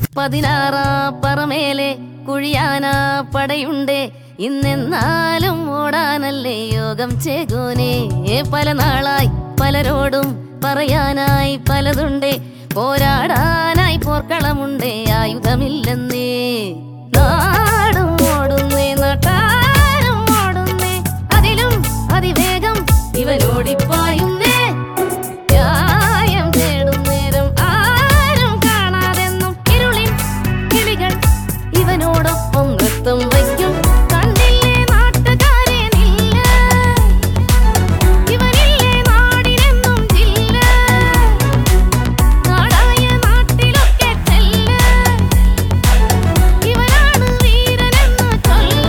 പതിനാറാ പറമേലെ കുഴിയാനാ പടയുണ്ടേ ഇന്നെന്നാലും ഓടാനല്ലേ യോഗം ചേകോനെ പല നാളായി പലരോടും പറയാനായി പലതുണ്ടേ പോരാടാനായി പോർക്കളമുണ്ടേ ആയുധമില്ലെന്നേ നാടും ഓടുന്നേ നട്ടാരും ഓടുന്നേ അതിലും അതിവേഗം ഇവനോടിപ്പായുന്നേ ന്യായം തേടും നേരം ആരും കാണാതെന്നും ഇരുളിൻ കിളികൾ ഇവനോടൊപ്പം നൃത്തം വയ്ക്കും കണ്ടില്ലേ നാട്ടുകാരെ നില്ല ഇവനില്ലേ നാടിനെന്നും ജില്ല നാടായ നാട്ടിലൊക്കെ ചെല്ല ഇവനാണ് വീരനെന്ന് ചൊല്ല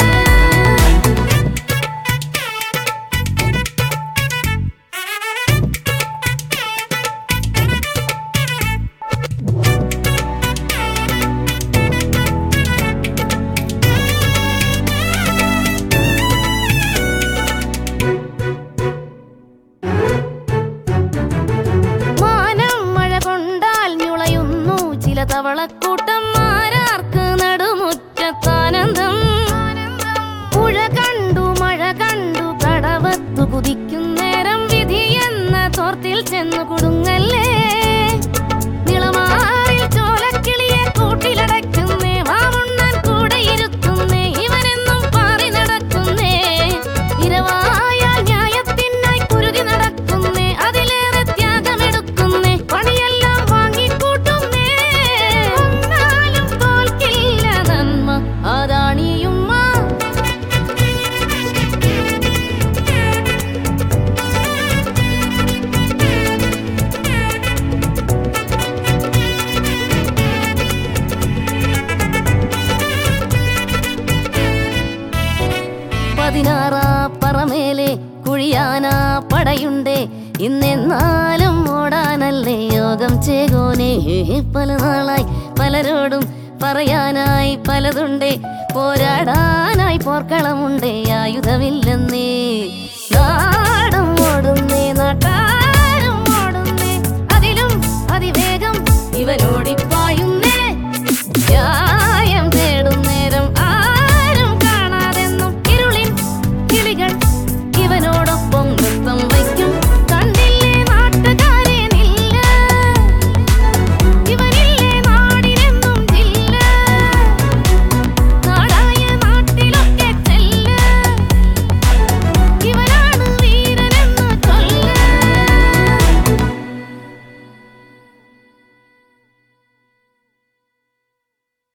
മാനം മഴ കൊണ്ടാൽ ഞുളയുന്നു ചില തവളക്കൂട്ടം മാരാർക്ക് നടുമുറ്റത്താനന്ദം പുഴ കണ്ടു മഴ കണ്ടു കടവത്തു കുതിക്കുന്നേരം വിധി എന്ന തോർത്തിൽ ചെന്നു കുടുങ്ങല്ലേ നിളമാറിൽ ചോലക്കിളിയെ കൂട്ടിലടയ്ക്കുന്നേ മാമുണ്ണാൻ കൂടെ ഇരുത്തുന്നേ ഇവനെന്നും പാറി നടക്കുന്നേ ഇരവായാൽ ന്യായത്തിനായി കുരുതി നടക്കുന്നേ അതിലേറെ ത്യാഗമെടുക്കുന്നേ പണിയെല്ലാം വാങ്ങിക്കൂട്ടുന്നേ ഒന്നാലും തോൽക്കില്ല നന്മ അതാണിയുമ്മ പതിനാറാ പറമേലെ കുഴിയാനാ പടയുണ്ടേ ഇന്നെന്നാലും ഓടാനല്ലേ യോഗം ചേകോനെ പല നാളായി പലരോടും പറയാനായി പലതുണ്ടേ പോരാടാനായി പോർക്കളമുണ്ടേ ആയുധമില്ലെന്നേ നാ